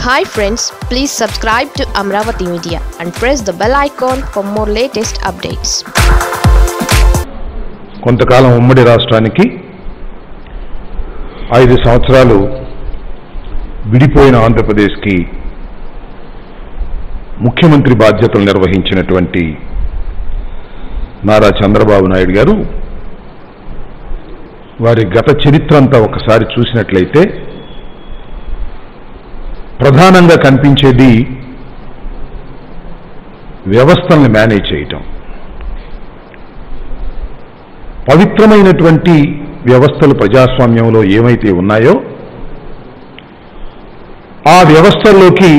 hi friends please subscribe to Amaravati media and press the bell icon for more latest updates కొంతకాలం ఉమ్మడి రాష్ట్రానికి ఐదు సంవత్సరాలు విడిపోయిన ఆంధ్రప్రదేశ్కి ముఖ్యమంత్రి బాధ్యతలు నిర్వహించినటువంటి నారా చంద్రబాబు నాయుడు గారు వారి గత చరిత్ర అంతా ఒకసారి చూసినట్లయితే ప్రధానంగా కనిపించేది వ్యవస్థల్ని మేనేజ్ చేయటం పవిత్రమైనటువంటి వ్యవస్థలు ప్రజాస్వామ్యంలో ఏమైతే ఉన్నాయో ఆ వ్యవస్థల్లోకి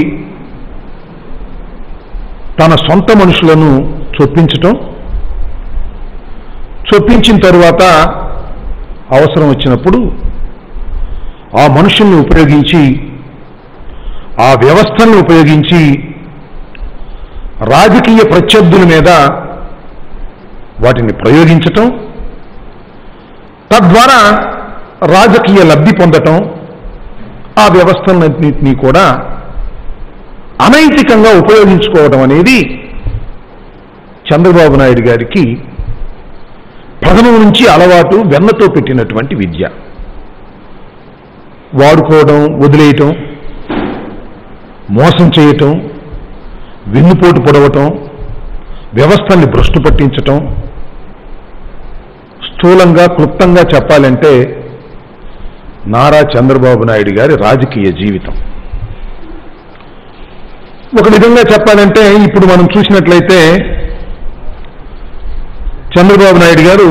తన సొంత మనుషులను చొప్పించటం చొప్పించిన తరువాత అవసరం వచ్చినప్పుడు ఆ మనుషుల్ని ఉపయోగించి ఆ వ్యవస్థలను ఉపయోగించి రాజకీయ ప్రత్యర్థుల మీద వాటిని ప్రయోగించటం తద్వారా రాజకీయ లబ్ధి పొందటం ఆ వ్యవస్థలన్నింటినీ కూడా అనైతికంగా ఉపయోగించుకోవడం అనేది చంద్రబాబు నాయుడు గారికి ప్రథమం నుంచి అలవాటు వెన్నతో పెట్టినటువంటి విద్య వాడుకోవడం వదిలేయటం మోసం చేయటం వెన్నుపోటు పొడవటం వ్యవస్థల్ని భ్రష్టు పట్టించటం స్థూలంగా క్లుప్తంగా చెప్పాలంటే నారా చంద్రబాబు నాయుడు గారి రాజకీయ జీవితం ఒక విధంగా చెప్పాలంటే ఇప్పుడు మనం చూసినట్లయితే చంద్రబాబు నాయుడు గారు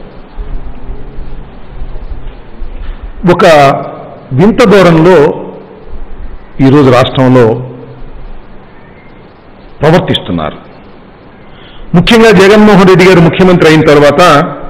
ఒక వింత దూరంలో ఈరోజు రాష్ట్రంలో ప్రవర్తిస్తున్నారు ముఖ్యంగా జగన్మోహన్ రెడ్డి గారు ముఖ్యమంత్రి అయిన తర్వాత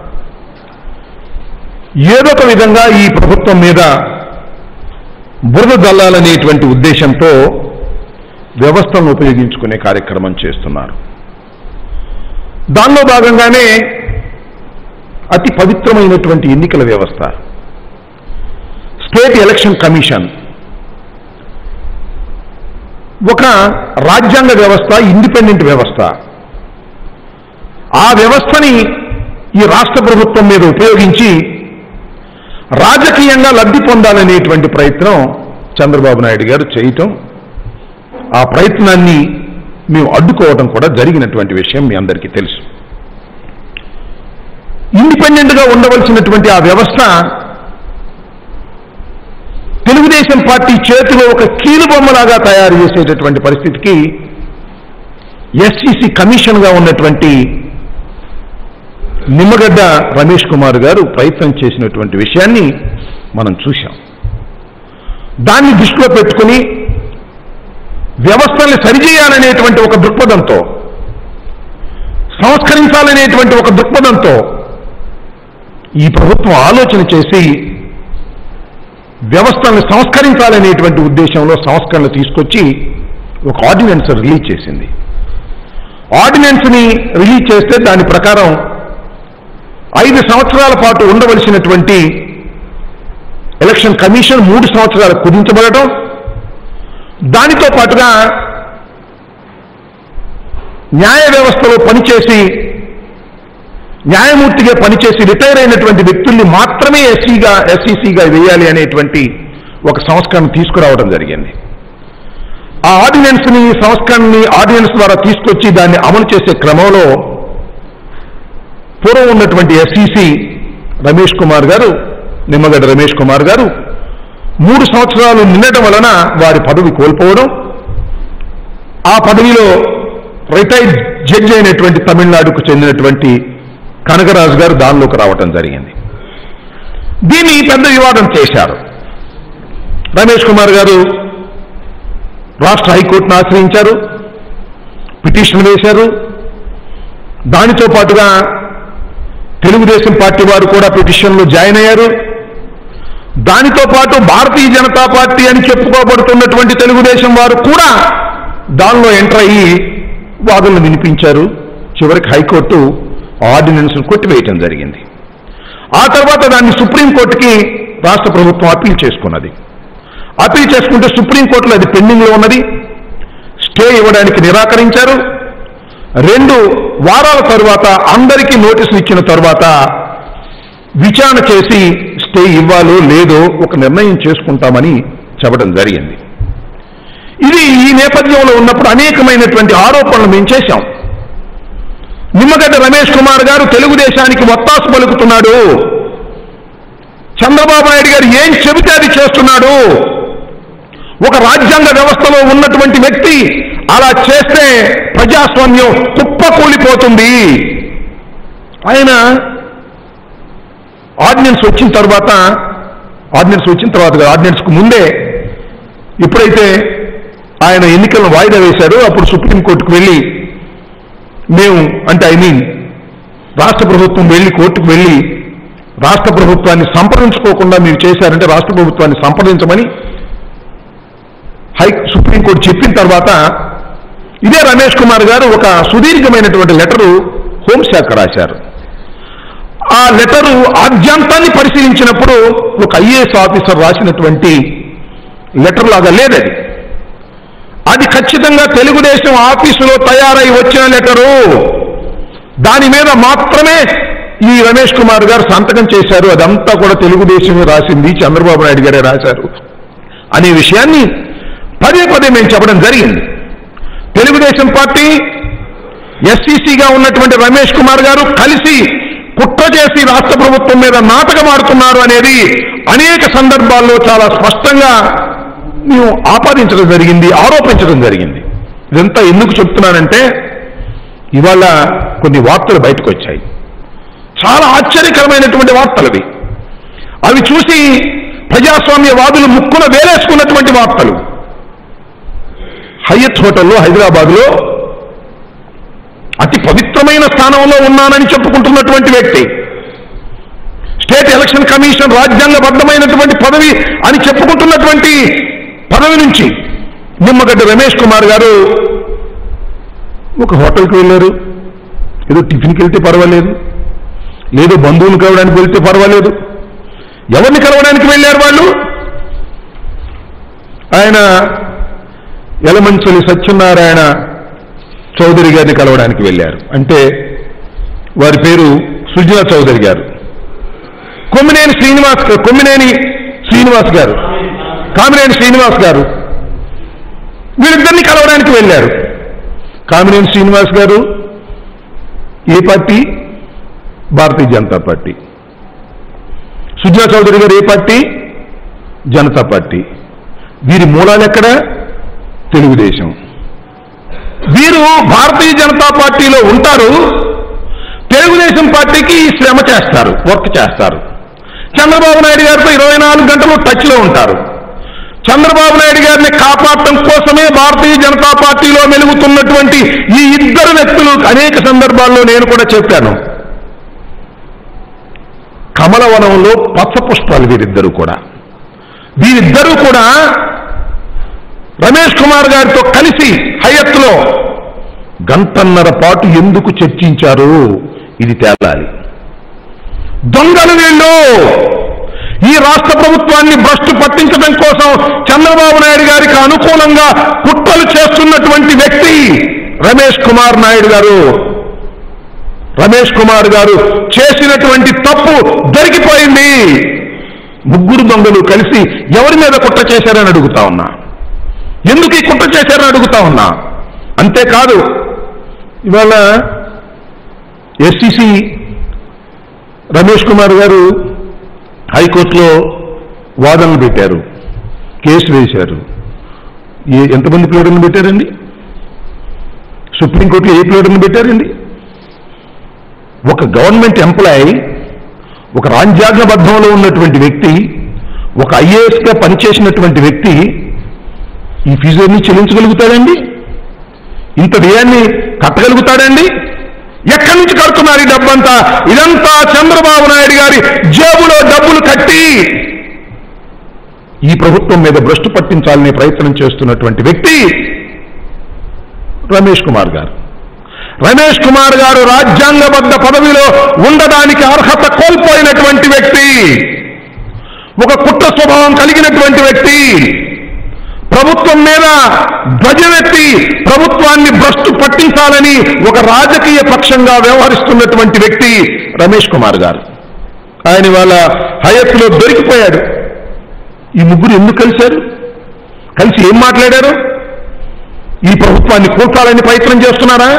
ఏదో ఒక విధంగా ఈ ప్రభుత్వం మీద బురద జల్లాలనేటువంటి ఉద్దేశంతో వ్యవస్థలను ఉపయోగించుకునే కార్యక్రమం చేస్తున్నారు దానిలో భాగంగానే అతి పవిత్రమైనటువంటి ఎన్నికల వ్యవస్థ స్టేట్ ఎలక్షన్ కమిషన్ ఒక రాజ్యాంగ వ్యవస్థ ఇండిపెండెంట్ వ్యవస్థ ఆ వ్యవస్థని ఈ రాష్ట్ర ప్రభుత్వం మీద ఉపయోగించి రాజకీయంగా లబ్ధి పొందాలనేటువంటి ప్రయత్నం చంద్రబాబు నాయుడు గారు చేయటం ఆ ప్రయత్నాన్ని మేము అడ్డుకోవడం కూడా జరిగినటువంటి విషయం మీ అందరికీ తెలుసు ఇండిపెండెంట్గా ఉండవలసినటువంటి ఆ వ్యవస్థ తెలుగుదేశం పార్టీ చేతిలో ఒక కీలుబొమ్మలాగా తయారు చేసేటటువంటి పరిస్థితికి ఎస్సీసీ కమిషన్గా ఉన్నటువంటి నిమ్మగడ్డ రమేష్ కుమార్ గారు ప్రయత్నం చేసినటువంటి విషయాన్ని మనం చూశాం దాన్ని దృష్టిలో పెట్టుకుని వ్యవస్థల్ని సరిచేయాలనేటువంటి ఒక దృక్పథంతో సంస్కరించాలనేటువంటి ఒక దృక్పథంతో ఈ ప్రభుత్వం ఆలోచన చేసి వ్యవస్థలను సంస్కరించాలనేటువంటి ఉద్దేశంలో సంస్కరణలు తీసుకొచ్చి ఒక ఆర్డినెన్స్ రిలీజ్ చేసింది ఆర్డినెన్స్ని రిలీజ్ చేస్తే దాని ప్రకారం ఐదు సంవత్సరాల పాటు ఉండవలసినటువంటి ఎలక్షన్ కమిషన్ మూడు సంవత్సరాలు కుదించబడటం దానితో పాటుగా న్యాయ వ్యవస్థలో పనిచేసి న్యాయమూర్తిగా పనిచేసి రిటైర్ అయినటువంటి వ్యక్తుల్ని మాత్రమే ఎస్సీగా ఎస్సీసీగా వేయాలి అనేటువంటి ఒక సంస్కరణ తీసుకురావడం జరిగింది ఆ ఆర్డినెన్స్ని సంస్కరణని ఆర్డినెన్స్ ద్వారా తీసుకొచ్చి దాన్ని అమలు చేసే క్రమంలో పూర్వం ఉన్నటువంటి ఎస్సీసీ రమేష్ కుమార్ గారు నిమ్మగడ్డ రమేష్ కుమార్ గారు మూడు సంవత్సరాలు నిండటం వలన వారి పదవి కోల్పోవడం ఆ పదవిలో రిటైర్డ్ జడ్జి అయినటువంటి తమిళనాడుకు చెందినటువంటి కనకరాజు గారు దానిలోకి రావటం జరిగింది దీన్ని పెద్ద వివాదం చేశారు రమేష్ కుమార్ గారు రాష్ట్ర హైకోర్టును ఆశ్రయించారు పిటిషన్ వేశారు దానితో పాటుగా తెలుగుదేశం పార్టీ వారు కూడా పిటిషన్లో జాయిన్ అయ్యారు దానితో పాటు భారతీయ జనతా పార్టీ అని చెప్పుకోబడుతున్నటువంటి తెలుగుదేశం వారు కూడా దానిలో ఎంటర్ అయ్యి వాదనలు వినిపించారు చివరికి హైకోర్టు ఆర్డినెన్స్ కొట్టివేయటం జరిగింది ఆ తర్వాత దాన్ని సుప్రీంకోర్టుకి రాష్ట్ర ప్రభుత్వం అప్పీల్ చేసుకున్నది అప్పీల్ చేసుకుంటే సుప్రీంకోర్టులో అది పెండింగ్లో ఉన్నది స్టే ఇవ్వడానికి నిరాకరించారు రెండు వారాల తరువాత అందరికీ నోటీసులు ఇచ్చిన తరువాత విచారణ చేసి స్టే ఇవ్వాలో లేదో ఒక నిర్ణయం చేసుకుంటామని చెప్పడం జరిగింది ఇది ఈ నేపథ్యంలో ఉన్నప్పుడు అనేకమైనటువంటి ఆరోపణలు మేము చేశాం నిమ్మగడ్డ రమేష్ కుమార్ గారు తెలుగుదేశానికి ఒత్తాసు పలుకుతున్నాడు చంద్రబాబు నాయుడు గారు ఏం చెబితే అది చేస్తున్నాడు ఒక రాజ్యాంగ వ్యవస్థలో ఉన్నటువంటి వ్యక్తి అలా చేస్తే ప్రజాస్వామ్యం కుప్పకూలిపోతుంది ఆయన ఆర్డినెన్స్ వచ్చిన తర్వాత ఆర్డినెన్స్ వచ్చిన తర్వాత కాదు, ఆర్డినెన్స్కు ముందే ఎప్పుడైతే ఆయన ఎన్నికలను వాయిదా వేశారో అప్పుడు సుప్రీంకోర్టుకు వెళ్ళి మేము అంటే ఐ మీన్ రాష్ట్ర ప్రభుత్వం వెళ్ళి కోర్టుకు వెళ్ళి రాష్ట్ర ప్రభుత్వాన్ని సంప్రదించుకోకుండా మీరు చేశారంటే రాష్ట్ర ప్రభుత్వాన్ని సంప్రదించమని హై సుప్రీంకోర్టు చెప్పిన తర్వాత ఇదే రమేష్ కుమార్ గారు ఒక సుదీర్ఘమైనటువంటి లెటరు హోంశాఖ రాశారు ఆ లెటరు ఆద్యంతాన్ని పరిశీలించినప్పుడు ఒక ఐఏఎస్ ఆఫీసర్ రాసినటువంటి లెటర్ లాగా లేదది అది ఖచ్చితంగా తెలుగుదేశం ఆఫీసులో తయారై వచ్చిన లెటరు దాని మీద మాత్రమే ఈ రమేష్ కుమార్ గారు సంతకం చేశారు అదంతా కూడా తెలుగుదేశమే రాసింది చంద్రబాబు నాయుడు గారే రాశారు అనే విషయాన్ని పదే పదే మేము చెప్పడం జరిగింది తెలుగుదేశం పార్టీ ఎస్సీసీగా ఉన్నటువంటి రమేష్ కుమార్ గారు కలిసి కుట్ర చేసి రాష్ట్ర ప్రభుత్వం మీద నాటకం ఆడుతున్నారు అనేది అనేక సందర్భాల్లో చాలా స్పష్టంగా మేము ఆపాదించడం జరిగింది ఆరోపించడం జరిగింది ఇదంతా ఎందుకు చెప్తున్నానంటే ఇవాళ కొన్ని వార్తలు బయటకు వచ్చాయి చాలా ఆశ్చర్యకరమైనటువంటి వార్తలు అవి అవి చూసి ప్రజాస్వామ్యవాదులు ముక్కున వేలేసుకున్నటువంటి వార్తలు హయత్ హోటల్లో హైదరాబాద్లో అతి పవిత్రమైన స్థానంలో ఉన్నానని చెప్పుకుంటున్నటువంటి వ్యక్తి స్టేట్ ఎలక్షన్ కమిషన్ రాజ్యాంగబద్ధమైనటువంటి పదవి అని చెప్పుకుంటున్నటువంటి పదవి నుంచి నిమ్మగడ్డ రమేష్ కుమార్ గారు ఒక హోటల్కి వెళ్ళారు ఏదో టిఫిన్కి వెళ్తే పర్వాలేదు లేదో బంధువులు కలవడానికి వెళ్తే పర్వాలేదు ఎవరిని కలవడానికి వెళ్ళారు వాళ్ళు ఆయన యలమంచలి సత్యనారాయణ చౌదరి గారిని కలవడానికి వెళ్ళారు అంటే వారి పేరు సుజనా చౌదరి గారు కొమ్మినేని శ్రీనివాస్ కొమ్మినేని శ్రీనివాస్ గారు కామినేని శ్రీనివాస్ గారు వీళ్ళిద్దరిని కలవడానికి వెళ్ళారు కామినేని శ్రీనివాస్ గారు ఏ పార్టీ భారతీయ జనతా పార్టీ సుజనా చౌదరి గారు ఏ పార్టీ జనతా పార్టీ వీరి మూలాలు ఎక్కడ తెలుగుదేశం వీరు భారతీయ జనతా పార్టీలో ఉంటారు తెలుగుదేశం పార్టీకి ఈ శ్రమ చేస్తారు వర్క్ చేస్తారు చంద్రబాబు నాయుడు గారితో ఇరవై నాలుగు గంటలు టచ్లో ఉంటారు చంద్రబాబు నాయుడు గారిని కాపాడటం కోసమే భారతీయ జనతా పార్టీలో మెలుగుతున్నటువంటి ఈ ఇద్దరు వ్యక్తులు అనేక సందర్భాల్లో నేను కూడా చెప్పాను కమలవనంలో పచ్చ పుష్పాలు వీరిద్దరూ కూడా వీరిద్దరూ కూడా రమేష్ కుమార్ గారితో కలిసి హయత్లో గంటన్నర పాటు ఎందుకు చర్చించారు ఇది తేలాలి దొంగలు వీళ్ళు ఈ రాష్ట్ర ప్రభుత్వాన్ని భ్రష్టు పట్టించడం కోసం చంద్రబాబు నాయుడు గారికి అనుకూలంగా కుట్రలు చేస్తున్నటువంటి వ్యక్తి రమేష్ కుమార్ నాయుడు గారు రమేష్ కుమార్ గారు చేసినటువంటి తప్పు దొరికిపోయింది ముగ్గురు దొంగలు కలిసి ఎవరి మీద కుట్ర చేశారని అడుగుతా ఉన్నా ఎందుకు ఈ కుట్ర చేశారని అడుగుతా ఉన్నా అంతేకాదు ఇవాళ ఎస్సిసి రమేష్ కుమార్ గారు హైకోర్టులో వాదనలు పెట్టారు కేసు వేశారు ఏ ఎంతమంది ప్లేడర్లు పెట్టారండి సుప్రీంకోర్టులో ఏ ప్లేడర్లు పెట్టారండి ఒక గవర్నమెంట్ ఎంప్లాయీ ఒక రాజ్యాంగబద్ధంలో ఉన్నటువంటి వ్యక్తి ఒక ఐఏఎస్గా పనిచేసినటువంటి వ్యక్తి ఈ ఫీజులన్నీ చెల్లించగలుగుతాడండి ఇంత వ్యయాన్ని కట్టగలుగుతాడండి ఎక్కడి నుంచి కడుతున్నారు ఈ డబ్బంతా ఇదంతా చంద్రబాబు నాయుడు గారి జేబులో డబ్బులు కట్టి ఈ ప్రభుత్వం మీద భ్రష్టు పట్టించాలనే ప్రయత్నం చేస్తున్నటువంటి వ్యక్తి రమేష్ కుమార్ గారు రమేష్ కుమార్ గారు రాజ్యాంగబద్ధ పదవిలో ఉండడానికి అర్హత కోల్పోయినటువంటి వ్యక్తి ఒక కుట్ర స్వభావం కలిగినటువంటి వ్యక్తి ప్రభుత్వం మీద ధ్వజమెత్తి ప్రభుత్వాన్ని భ్రష్టు పట్టించాలని ఒక రాజకీయ పక్షంగా వ్యవహరిస్తున్నటువంటి వ్యక్తి రమేష్ కుమార్ గారు ఆయన వాళ్ళ హయత్తులో దొరికిపోయాడు ఈ ముగ్గురు ఎందుకు కలిశారు కలిసి ఏం మాట్లాడారు ఈ ప్రభుత్వాన్ని కూల్చాలని ప్రయత్నం చేస్తున్నారా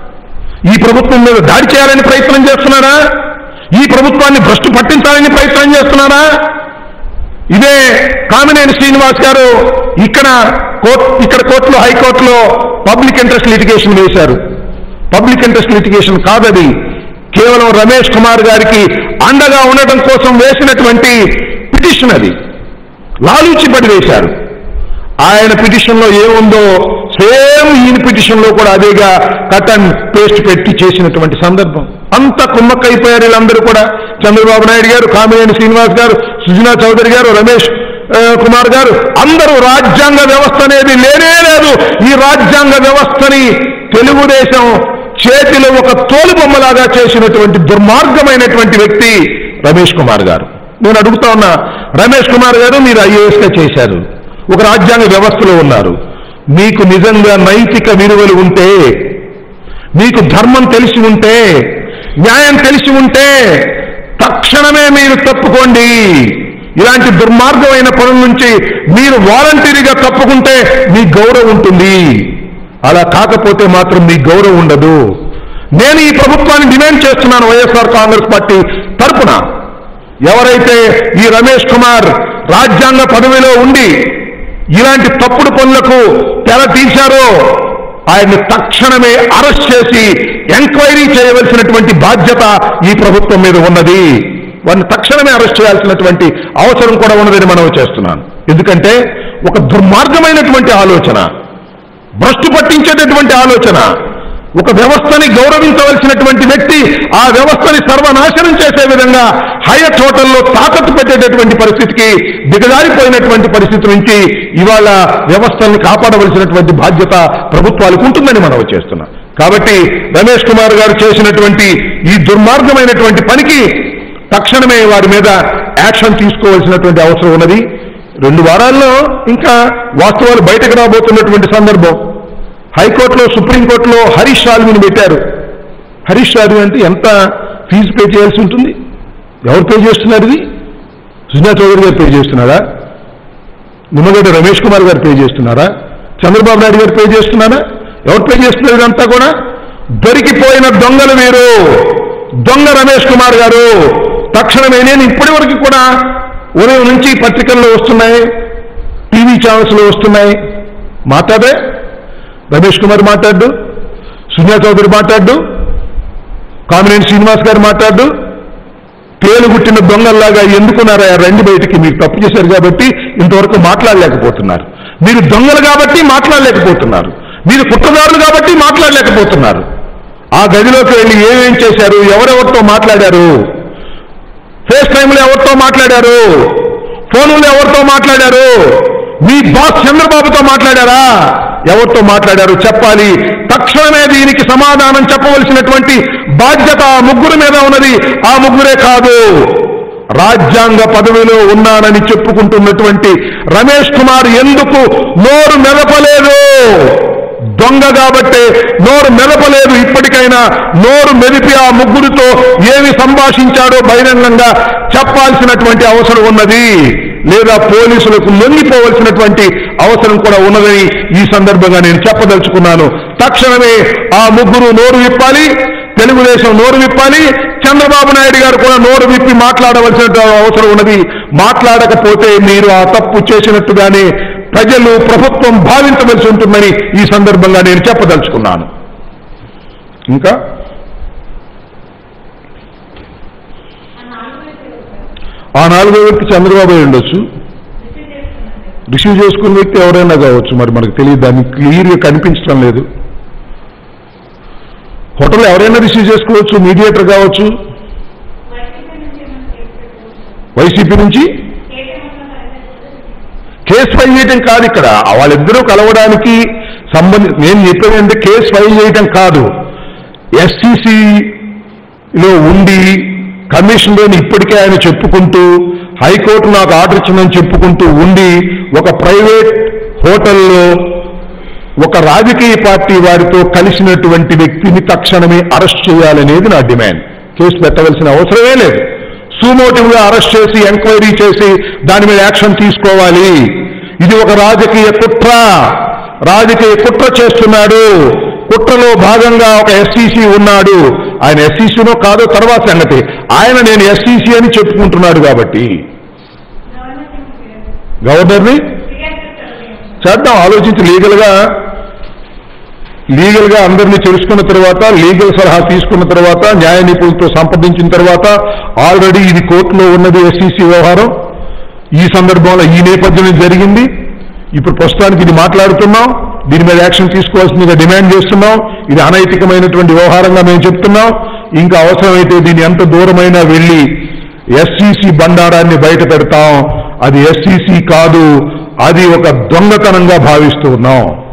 ఈ ప్రభుత్వం మీద దాడి చేయాలని ప్రయత్నం చేస్తున్నారా ఈ ప్రభుత్వాన్ని భ్రష్టు పట్టించాలని ప్రయత్నం చేస్తున్నారా ఇదే కామినేని శ్రీనివాస్ గారు ఇక్కడ కోర్టు ఇక్కడ కోర్టులో హైకోర్టులో పబ్లిక్ ఇంట్రెస్ట్ లిటిగేషన్ వేశారు పబ్లిక్ ఇంట్రెస్ట్ లిటిగేషన్ కాదది కేవలం రమేష్ కుమార్ గారికి అండగా ఉండటం కోసం వేసినటువంటి పిటిషన్ అది లాలూచిపడి వేశారు ఆయన పిటిషన్ లో ఏముందో సేమ్ ఈయన పిటిషన్ లో కూడా అదేగా కట్ అండ్ పేస్ట్ పెట్టి చేసినటువంటి సందర్భం అంత కుమ్మక్కైపోయారు వీళ్ళందరూ కూడా చంద్రబాబు నాయుడు గారు కామినేని శ్రీనివాస్ గారు సుజనా చౌదరి గారు రమేష్ ఆ, కుమార్ గారు అందరూ రాజ్యాంగ వ్యవస్థ అనేది లేనే లేదు ఈ రాజ్యాంగ వ్యవస్థని తెలుగుదేశం చేతిలో ఒక తోలుబొమ్మలాగా చేసినటువంటి దుర్మార్గమైనటువంటి వ్యక్తి రమేష్ కుమార్ గారు నేను అడుగుతా ఉన్నా రమేష్ కుమార్ గారు మీరు ఐఏఎస్ గా చేశారు ఒక రాజ్యాంగ వ్యవస్థలో ఉన్నారు మీకు నిజంగా నైతిక విలువలు ఉంటే మీకు ధర్మం తెలిసి ఉంటే న్యాయం తెలిసి ఉంటే తక్షణమే మీరు తప్పుకోండి ఇలాంటి దుర్మార్గమైన పనుల నుంచి మీరు వాలంటీరీగా తప్పుకుంటే మీ గౌరవం ఉంటుంది అలా కాకపోతే మాత్రం మీ గౌరవం ఉండదు నేను ఈ ప్రభుత్వాన్ని డిమాండ్ చేస్తున్నాను వైఎస్ఆర్ కాంగ్రెస్ పార్టీ తరపున ఎవరైతే ఈ రమేష్ కుమార్ రాజ్యాంగ పదవిలో ఉండి ఇలాంటి తప్పుడు పనులకు తెర తీశారో ఆయన్ని తక్షణమే అరెస్ట్ చేసి ఎంక్వైరీ చేయవలసినటువంటి బాధ్యత ఈ ప్రభుత్వం మీద ఉన్నది వారిని తక్షణమే అరెస్ట్ చేయాల్సినటువంటి అవసరం కూడా ఉన్నదని మనం చేస్తున్నాను ఎందుకంటే ఒక దుర్మార్గమైనటువంటి ఆలోచన భ్రష్టు పట్టించేటటువంటి ఆలోచన ఒక వ్యవస్థని గౌరవించవలసినటువంటి వ్యక్తి ఆ వ్యవస్థని సర్వనాశనం చేసే విధంగా హయత్ హోటల్లో తాకట్టు పెట్టేటటువంటి పరిస్థితికి దిగజారిపోయినటువంటి పరిస్థితి నుంచి ఇవాళ వ్యవస్థల్ని కాపాడవలసినటువంటి బాధ్యత ప్రభుత్వాలకు ఉంటుందని మనం చేస్తున్నాం కాబట్టి రమేష్ కుమార్ గారు చేసినటువంటి ఈ దుర్మార్గమైనటువంటి పనికి తక్షణమే వారి మీద యాక్షన్ తీసుకోవాల్సినటువంటి అవసరం ఉన్నది రెండు వారాల్లో ఇంకా వాస్తవాలు బయటకు రాబోతున్నటువంటి సందర్భం హైకోర్టులో సుప్రీంకోర్టులో హరీష్ సాల్విని పెట్టారు హరీష్ సాల్వి అంటే ఎంత ఫీజు పే చేయాల్సి ఉంటుంది ఎవరు పే చేస్తున్నారు ఇది సుజనా చౌదరి గారు పే చేస్తున్నారా నిమ్మగడ్డ రమేష్ కుమార్ గారు పే చేస్తున్నారా చంద్రబాబు నాయుడు గారు పే చేస్తున్నారా ఎవరు పే చేస్తున్నారు ఇదంతా కూడా దొరికిపోయిన దొంగలు వీరు దొంగ రమేష్ కుమార్ గారు తక్షణమే నేను ఇప్పటి వరకు కూడా ఉదయం నుంచి పత్రికల్లో వస్తున్నాయి టీవీ ఛానల్స్లో వస్తున్నాయి మాట్లాడే రమేష్ కుమార్ మాట్లాడు సుజనా చౌదరి మాట్లాడు కామినేని శ్రీనివాస్ గారు మాట్లాడు తేలుగుట్టిన దొంగల్లాగా ఎందుకున్నారా రండి బయటికి మీరు తప్పు చేశారు కాబట్టి ఇంతవరకు మాట్లాడలేకపోతున్నారు మీరు దొంగలు కాబట్టి మాట్లాడలేకపోతున్నారు మీరు కుట్రదారులు కాబట్టి మాట్లాడలేకపోతున్నారు ఆ గదిలోకి వెళ్ళి ఏమేం చేశారు ఎవరెవరితో మాట్లాడారు ఫేస్ టైంలో ఎవరితో మాట్లాడారు ఫోన్లో ఎవరితో మాట్లాడారు మీ బాస్ చంద్రబాబుతో మాట్లాడారా ఎవరితో మాట్లాడారు చెప్పాలి తక్షణమే దీనికి సమాధానం చెప్పవలసినటువంటి బాధ్యత ఆ ముగ్గురు మీద ఉన్నది ఆ ముగ్గురే కాదు రాజ్యాంగ పదవిలో ఉన్నానని చెప్పుకుంటున్నటువంటి రమేష్ కుమార్ ఎందుకు నోరు మెదపలేదు దొంగ కాబట్టే నోరు మెదపలేదు ఇప్పటికైనా నోరు మెదిపి ఆ ముగ్గురితో ఏమి సంభాషించాడో బహిరంగంగా చెప్పాల్సినటువంటి అవసరం ఉన్నది లేదా పోలీసులకు లొంగిపోవలసినటువంటి అవసరం కూడా ఉన్నదని ఈ సందర్భంగా నేను చెప్పదలుచుకున్నాను తక్షణమే ఆ ముగ్గురు నోరు విప్పాలి తెలుగుదేశం నోరు విప్పాలి చంద్రబాబు నాయుడు గారు కూడా నోరు విప్పి మాట్లాడవలసిన అవసరం ఉన్నది మాట్లాడకపోతే మీరు ఆ తప్పు చేసినట్టుగానే ప్రజలు ప్రభుత్వం భావించవలసి ఉంటుందని ఈ సందర్భంగా నేను చెప్పదలుచుకున్నాను ఇంకా ఆ నాలుగో వ్యక్తి చంద్రబాబు అయి ఉండొచ్చు రిసీవ్ చేసుకున్న వ్యక్తి ఎవరైనా కావచ్చు మరి మనకు తెలియదు దాన్ని క్లియర్గా కనిపించడం లేదు హోటల్ ఎవరైనా రిసీవ్ చేసుకోవచ్చు మీడియేటర్ కావచ్చు వైసీపీ నుంచి కేసు ఫైల్ చేయటం కాదు ఇక్కడ వాళ్ళిద్దరూ కలవడానికి సంబంధి నేను చెప్పేది అంటే కేసు ఫైల్ చేయటం కాదు ఎస్సీసీలో ఉండి కమిషన్లోని ఇప్పటికే ఆయన చెప్పుకుంటూ హైకోర్టు నాకు ఆర్డర్ ఇచ్చిందని చెప్పుకుంటూ ఉండి ఒక ప్రైవేట్ హోటల్లో ఒక రాజకీయ పార్టీ వారితో కలిసినటువంటి వ్యక్తిని తక్షణమే అరెస్ట్ చేయాలనేది నా డిమాండ్ కేసు పెట్టవలసిన అవసరమే లేదు సుమోటివ్గా అరెస్ట్ చేసి ఎంక్వైరీ చేసి దాని మీద యాక్షన్ తీసుకోవాలి ఇది ఒక రాజకీయ కుట్ర రాజకీయ కుట్ర చేస్తున్నాడు కుట్రలో భాగంగా ఒక ఎస్సీసీ ఉన్నాడు ఆయన ఎస్సీసీనో కాదో తర్వాత సంగతి ఆయన నేను ఎస్సీసీ అని చెప్పుకుంటున్నాడు కాబట్టి గవర్నర్ని చేద్దాం ఆలోచించి లీగల్గా లీగల్ గా అందరినీ తెలుసుకున్న తర్వాత లీగల్ సలహా తీసుకున్న తర్వాత న్యాయ నిపుణులతో సంప్రదించిన తర్వాత ఆల్రెడీ ఇది కోర్టులో ఉన్నది ఎస్సీసీ వ్యవహారం ఈ సందర్భంలో ఈ నేపథ్యంలో జరిగింది ఇప్పుడు ప్రస్తుతానికి ఇది మాట్లాడుతున్నాం దీని మీద యాక్షన్ తీసుకోవాల్సిందిగా డిమాండ్ చేస్తున్నాం ఇది అనైతికమైనటువంటి వ్యవహారంగా మేము చెప్తున్నాం ఇంకా అవసరమైతే దీన్ని ఎంత దూరమైనా వెళ్ళి ఎస్సీసీ బండారాన్ని బయట పెడతాం అది ఎస్సీసీ కాదు అది ఒక దొంగతనంగా భావిస్తూ ఉన్నాం